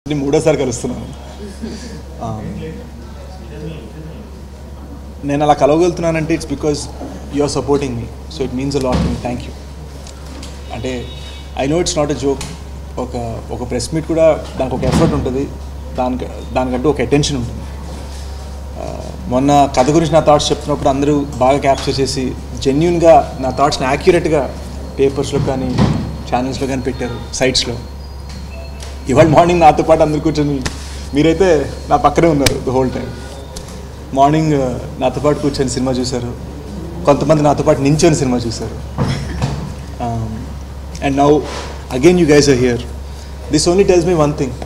నేను మూడోసారి కలుస్తున్నాను ఆ, నేను అలా కలవగలుగుతున్నానంటే it's because you are supporting me so it means a lot me thank you అంటే I know it's not a joke ఒక ఒక ప్రెస్ మీట్ కూడా దానికి ఒక ఎఫర్ట్ ఉంటుంది దానికి దానికంటూ ఒక అటెన్షన్ ఉంటుంది ఆ, మొన్న కథ గురించి నా థాట్స్ చెప్తున్నప్పుడు అందరూ బాగా క్యాప్చర్ చేసి జెన్యున్గా నా థాట్స్ని యాక్యురేట్గా పేపర్స్లో కానీ ఛానల్స్లో కానీ పెట్టారు సైట్స్లో ఇవాళ మార్నింగ్ నాతో పాటు అందరు కూర్చొని మీరైతే నా పక్కనే ఉన్నారు ద హోల్ టైం మార్నింగ్ ఆ, నాతో పాటు కూర్చొని సినిమా చూశారు కొంతమంది నాతో పాటు నించొని సినిమా చూశారు and now again you guys are here this only tells me one thing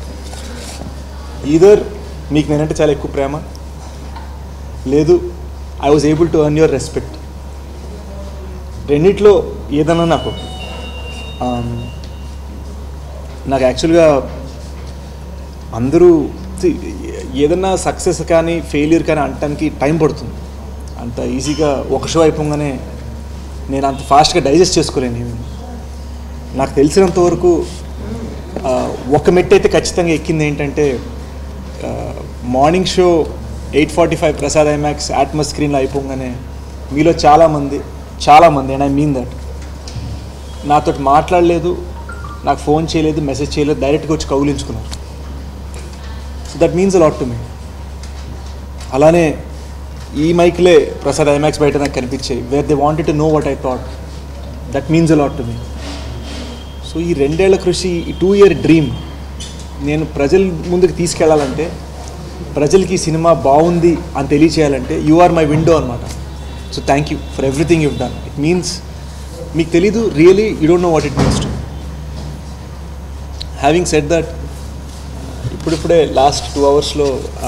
either మీకు నేనంటే చాలా ఎక్కువ ప్రేమ లేదు I was able to earn your respect రెండిట్లో ఏదన్నా నాకు um, నాకు యాక్చువల్గా అందరూ see, ఏదన్నా సక్సెస్ కానీ ఫెయిల్యూర్ కానీ అనటానికి టైం పడుతుంది అంత ఈజీగా ఒక షో అయిపోగానే నేను అంత ఫాస్ట్గా డైజెస్ట్ చేసుకోలేను ఏమీ నాకు తెలిసినంత వరకు ఆ, ఒక మెట్టు అయితే ఖచ్చితంగా ఎక్కింది ఏంటంటే morning show eight forty five Prasad IMAX Atmos స్క్రీన్లో అయిపోగానే మీలో చాలామంది చాలామంది అండ్ ఐ మీన్ దట్ నాతో మాట్లాడలేదు నాకు ఫోన్ చేయలేదు మెసేజ్ చేయలేదు డైరెక్ట్గా వచ్చి కౌలించుకున్నారు so that means lot to me అలానే ఈ మైక్లే ప్రసాద్ ఐమాక్స్ బయట నాకు కనిపించాయి where they wanted to know what I thought that means lot to me so ఈ రెండేళ్ల కృషి ఈ టూ ఇయర్ డ్రీమ్ నేను ప్రజల ముందుకు తీసుకెళ్లాలంటే ప్రజలకి ఈ సినిమా బాగుంది అని తెలియచేయాలంటే యు ఆర్ మై విండో అనమాట so thank you for everything you done it means మీకు తెలీదు really you don't know what it means to having set that ఇప్పుడిప్పుడే లాస్ట్ టూ అవర్స్లో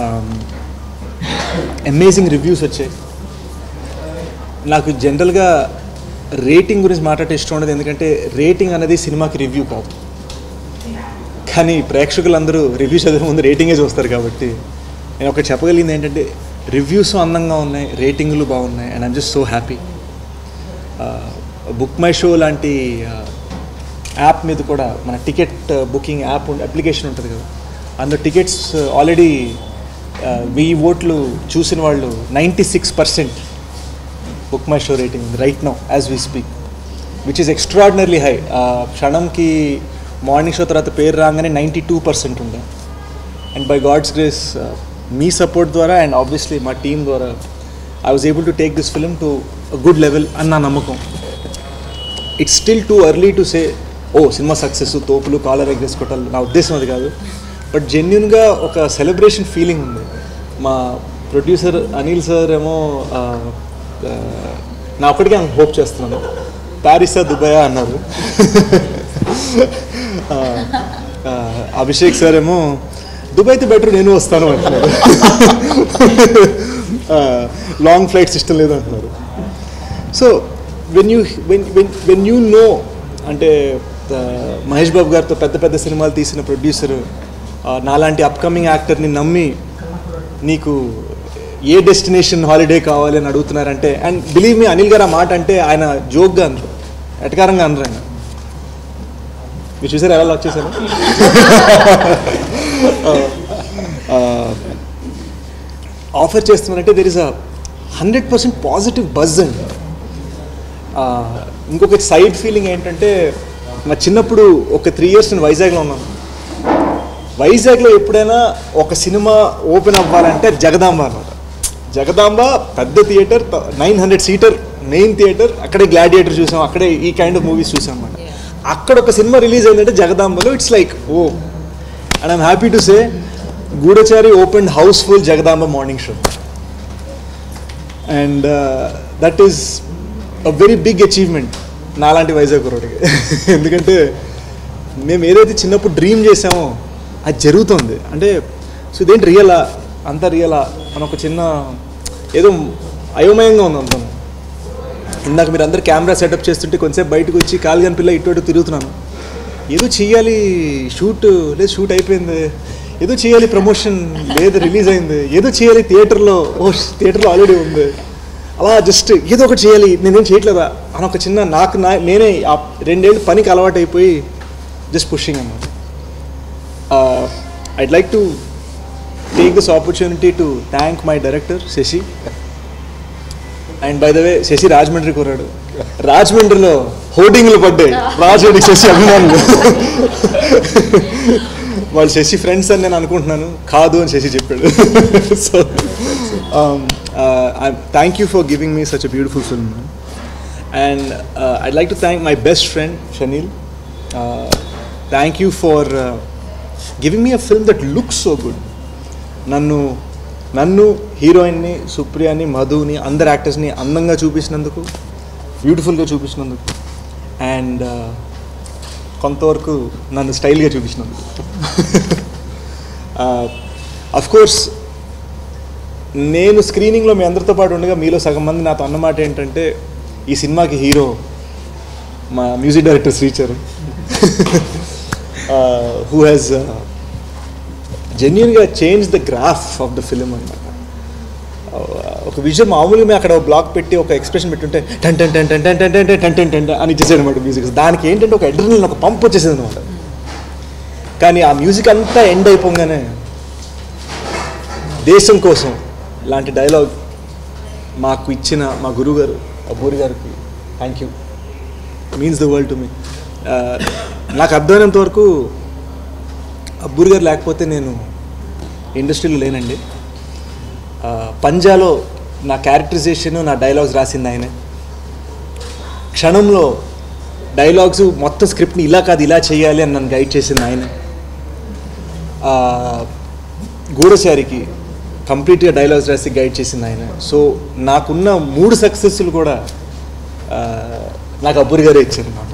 అమేజింగ్ రివ్యూస్ వచ్చాయి నాకు జనరల్గా రేటింగ్ గురించి మాట్లాడే ఇష్టం ఉండదు ఎందుకంటే రేటింగ్ అనేది సినిమాకి రివ్యూ కాదు కానీ ప్రేక్షకులందరూ రివ్యూ చదివే ముందు రేటింగే చూస్తారు కాబట్టి నేను ఒకటి చెప్పగలిగింది ఏంటంటే రివ్యూస్ అందంగా ఉన్నాయి రేటింగ్లు బాగున్నాయి and I'm just so happy BookMyShow లాంటి యాప్ మీద కూడా మన టికెట్ బుకింగ్ యాప్ అప్లికేషన్ ఉంటుంది కదా అందులో టికెట్స్ ఆల్రెడీ వెయ్యి ఓట్లు చూసిన వాళ్ళు ninety six percent BookMyShow rating ఉంది right now as we speak which is extraordinarily high క్షణంకి మార్నింగ్ షో తర్వాత పేరు రాగానే నైంటీ టూ పర్సెంట్ ఉండే అండ్ బై గాడ్స్ గ్రేస్ మీ సపోర్ట్ ద్వారా అండ్ ఆబ్వియస్లీ మా టీం ద్వారా I was able to take this film to good level అని నా నమ్మకం it's still too early to say ఓ సినిమా సక్సెస్ తోపులు కాలర్ ఎగ్గేసుకోవటాలు నా ఉద్దేశం అది కాదు బట్ జెన్యున్గా ఒక సెలబ్రేషన్ ఫీలింగ్ ఉంది మా ప్రొడ్యూసర్ అనిల్ సార్ ఏమో ఆ, ఆ, నా ఒక్కడికే హోప్ చేస్తున్నాను ప్యారిసా దుబాయా అన్నారు ఆ, ఆ, అభిషేక్ సార్ ఏమో దుబాయ్ అయితే బెటర్ నేను వస్తాను అంటున్నారు లాంగ్ ఫ్లైట్స్ ఇష్టం లేదు అంటున్నారు so when you when when when you know అంటే ఆ, మహేష్ బాబు గారితో పెద్ద పెద్ద సినిమాలు తీసిన ప్రొడ్యూసర్ నాలాంటి అప్కమింగ్ యాక్టర్ని నమ్మి నీకు ఏ డెస్టినేషన్ హాలిడే కావాలి అని అడుగుతున్నారంటే అండ్ బిలీవ్ మీ అనిల్ గారు ఆ మాట అంటే ఆయన జోక్గా అనరు ఎటకారంగా అనరు ఆయన మీరు చూసారు ఎలా లాక్ చేశారు ఆఫర్ చేస్తున్నారంటే there is a hundred percent positive buzz అండి ఆ, ఇంకొక సైడ్ ఫీలింగ్ ఏంటంటే మా చిన్నప్పుడు ఒక త్రీ ఇయర్స్ నేను వైజాగ్లో ఉన్నాను వైజాగ్లో ఎప్పుడైనా ఒక సినిమా ఓపెన్ అవ్వాలంటే జగదాంబ అనమాట జగదాంబ పెద్ద theatre nine hundred seater main theatre అక్కడే గ్లాడియేటర్ చూసాం అక్కడే ఈ కైండ్ ఆఫ్ మూవీస్ చూసాం అన్నమాట అక్కడ ఒక సినిమా రిలీజ్ అయిందంటే జగదాంబలో it's like oh and I'm happy to say Goodachari open housefull Jagadamba morning show and that is a very big achievement నాలాంటి వైజాగ్ రోడ్కి ఎందుకంటే మేము ఏదైతే చిన్నప్పుడు డ్రీమ్ చేసామో అది జరుగుతుంది అంటే సో ఇదేంటి రియలా అంత రియలా అని ఒక చిన్న ఏదో అయోమయంగా ఉంది అంతా ఇందాక మీరు అందరు కెమెరా సెటప్ చేస్తుంటే కొంచెంసేపు బయటకు వచ్చి కాలుగాని పిల్ల ఇటు అటు తిరుగుతున్నాను ఏదో చెయ్యాలి షూట్ లేదు షూట్ అయిపోయింది ఏదో చేయాలి ప్రమోషన్ లేదు రిలీజ్ అయింది ఏదో చేయాలి థియేటర్లో ఓ థియేటర్లో ఆల్రెడీ ఉంది అలా జస్ట్ ఏదో ఒకటి చేయాలి నేనేం చేయట్లేదా అని ఒక చిన్న నాకు నా నేనే ఆ రెండేళ్ళు పనికి అలవాటు అయిపోయి జస్ట్ పుషింగ్ అన్నమాట I'd like to take this opportunity to thank my director Sashi and by the way Sashi Rajahmundry కోరాడు రాజమండ్రిలో హోర్డింగ్లు పడ్డాయి రాజమండ్రి శశి అభిమానులు వాళ్ళు శశి ఫ్రెండ్స్ అని నేను అనుకుంటున్నాను కాదు అని శశి చెప్పాడు so thank you for giving me such a beautiful film and I'd like to thank my best friend Shaneel thank you for giving me a film that looks so good నన్ను నన్ను హీరోయిన్ని సుప్రియాని మధుని అందరు యాక్టర్స్ని అందంగా చూపించినందుకు బ్యూటిఫుల్గా చూపించినందుకు అండ్ కొంతవరకు నన్ను స్టైల్గా చూపించినందుకు అఫ్ కోర్స్ నేను స్క్రీనింగ్లో మీ అందరితో పాటు ఉండగా మీలో సగం మంది నాతో అన్నమాట ఏంటంటే ఈ సినిమాకి హీరో మా మ్యూజిక్ డైరెక్టర్ శ్రీచర్ హూ హ్యాస్ జెన్యున్గా change the graph of the film అనమాట ఒక విజువల్ మామూలుగా మేము అక్కడ బ్లాక్ పెట్టి ఒక ఎక్స్ప్రెషన్ పెట్టుంటే ten ten ten ten ten ten ten ten ten ten అని ఇచ్చేసాడు అనమాట మ్యూజిక్ దానికి ఏంటంటే ఒక అడ్రినల్ ఒక పంప్ వచ్చేసేది అనమాట కానీ ఆ మ్యూజిక్ అంతా ఎండ్ అయిపోగానే దేశం కోసం ఇలాంటి డైలాగ్ మాకు ఇచ్చిన మా గురువు గారు అబ్బూరి గారికి thank you means the world to me నాకు అర్థమైనంత వరకు అబ్బూరి గారు లేకపోతే నేను ఇండస్ట్రీలో లేనండి ఆ, పంజాలో నా క్యారెక్టరైజేషన్ నా డైలాగ్స్ రాసింది ఆయనే క్షణంలో డైలాగ్స్ మొత్తం స్క్రిప్ట్ని ఇలా కాదు ఇలా చేయాలి అని నన్ను గైడ్ చేసింది ఆయనే ఆ, గూఢచారికి కంప్లీట్గా డైలాగ్స్ రాసి గైడ్ చేసింది ఆయన సో నాకున్న మూడు సక్సెస్లు కూడా ఆ, నాకు అబ్బూరి గారే ఇచ్చారు